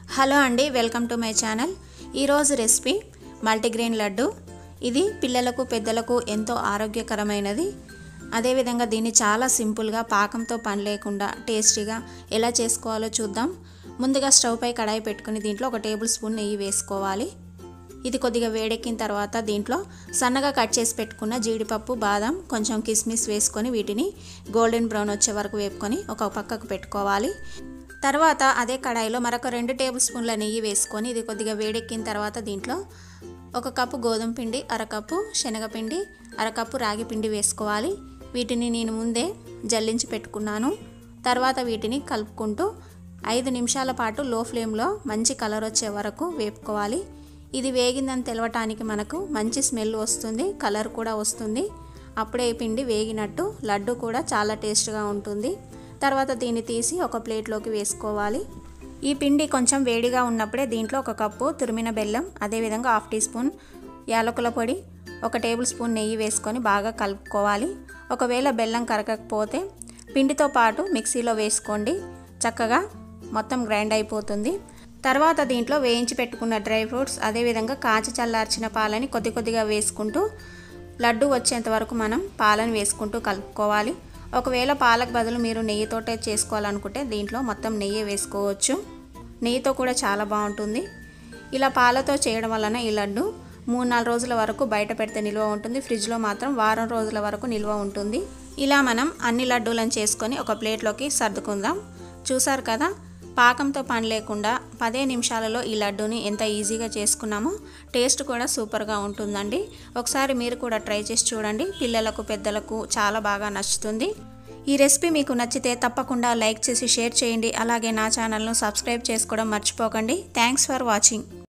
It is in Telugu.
హలో అండి వెల్కమ్ టు మై ఛానల్ ఈరోజు రెసిపీ మల్టీగ్రెయిన్ లడ్డు ఇది పిల్లలకు పెద్దలకు ఎంతో ఆరోగ్యకరమైనది అదేవిధంగా దీన్ని చాలా సింపుల్గా పాకంతో పని లేకుండా టేస్టీగా ఎలా చేసుకోవాలో చూద్దాం ముందుగా స్టవ్ పై కడాయి పెట్టుకుని దీంట్లో ఒక టేబుల్ స్పూన్ నెయ్యి వేసుకోవాలి ఇది కొద్దిగా వేడెక్కిన తర్వాత దీంట్లో సన్నగా కట్ చేసి పెట్టుకున్న జీడిపప్పు బాదం కొంచెం కిస్మిస్ వేసుకొని వీటిని గోల్డెన్ బ్రౌన్ వచ్చే వరకు వేపుకొని ఒక పక్కకు పెట్టుకోవాలి తర్వాత అదే కడాయిలో మరొక రెండు టేబుల్ స్పూన్ల నెయ్యి వేసుకొని ఇది కొద్దిగా వేడెక్కిన తర్వాత దీంట్లో ఒక కప్పు గోధుమ పిండి అరకప్పు శనగపిండి అరకప్పు రాగి పిండి వేసుకోవాలి వీటిని నేను ముందే జల్లించి పెట్టుకున్నాను తర్వాత వీటిని కలుపుకుంటూ ఐదు నిమిషాల పాటు లో ఫ్లేమ్లో మంచి కలర్ వచ్చే వరకు వేపుకోవాలి ఇది వేగిందని తెలవటానికి మనకు మంచి స్మెల్ వస్తుంది కలర్ కూడా వస్తుంది అప్పుడే ఈ పిండి వేగినట్టు లడ్డు కూడా చాలా టేస్ట్గా ఉంటుంది తర్వాత దీన్ని తీసి ఒక ప్లేట్లోకి వేసుకోవాలి ఈ పిండి కొంచెం వేడిగా ఉన్నప్పుడే దీంట్లో ఒక కప్పు తురిమిన బెల్లం అదేవిధంగా హాఫ్ టీ స్పూన్ యాలకుల పొడి ఒక టేబుల్ స్పూన్ నెయ్యి వేసుకొని బాగా కలుపుకోవాలి ఒకవేళ బెల్లం కరగకపోతే పిండితో పాటు మిక్సీలో వేసుకోండి చక్కగా మొత్తం గ్రైండ్ అయిపోతుంది తర్వాత దీంట్లో వేయించి పెట్టుకున్న డ్రై ఫ్రూట్స్ అదేవిధంగా కాచి చల్లార్చిన పాలని కొద్ది కొద్దిగా వేసుకుంటూ లడ్డు వచ్చేంత వరకు మనం పాలను వేసుకుంటూ కలుపుకోవాలి ఒకవేళ పాలకు బదులు మీరు నెయ్యితోటే చేసుకోవాలనుకుంటే దీంట్లో మొత్తం నెయ్యి వేసుకోవచ్చు నెయ్యితో కూడా చాలా బాగుంటుంది ఇలా పాలతో చేయడం వలన ఈ లడ్డు మూడు నాలుగు రోజుల వరకు బయట పెడితే నిల్వ ఉంటుంది ఫ్రిడ్జ్లో మాత్రం వారం రోజుల వరకు నిల్వ ఉంటుంది ఇలా మనం అన్ని లడ్డూలను చేసుకొని ఒక ప్లేట్లోకి సర్దుకుందాం చూసారు కదా పాకంతో పని లేకుండా పదే నిమిషాలలో ఈ లడ్డూని ఎంత ఈజీగా చేసుకున్నామో టేస్ట్ కూడా సూపర్గా ఉంటుందండి ఒకసారి మీరు కూడా ట్రై చేసి చూడండి పిల్లలకు పెద్దలకు చాలా బాగా నచ్చుతుంది ఈ రెసిపీ మీకు నచ్చితే తప్పకుండా లైక్ చేసి షేర్ చేయండి అలాగే నా ఛానల్ను సబ్స్క్రైబ్ చేసుకోవడం మర్చిపోకండి థ్యాంక్స్ ఫర్ వాచింగ్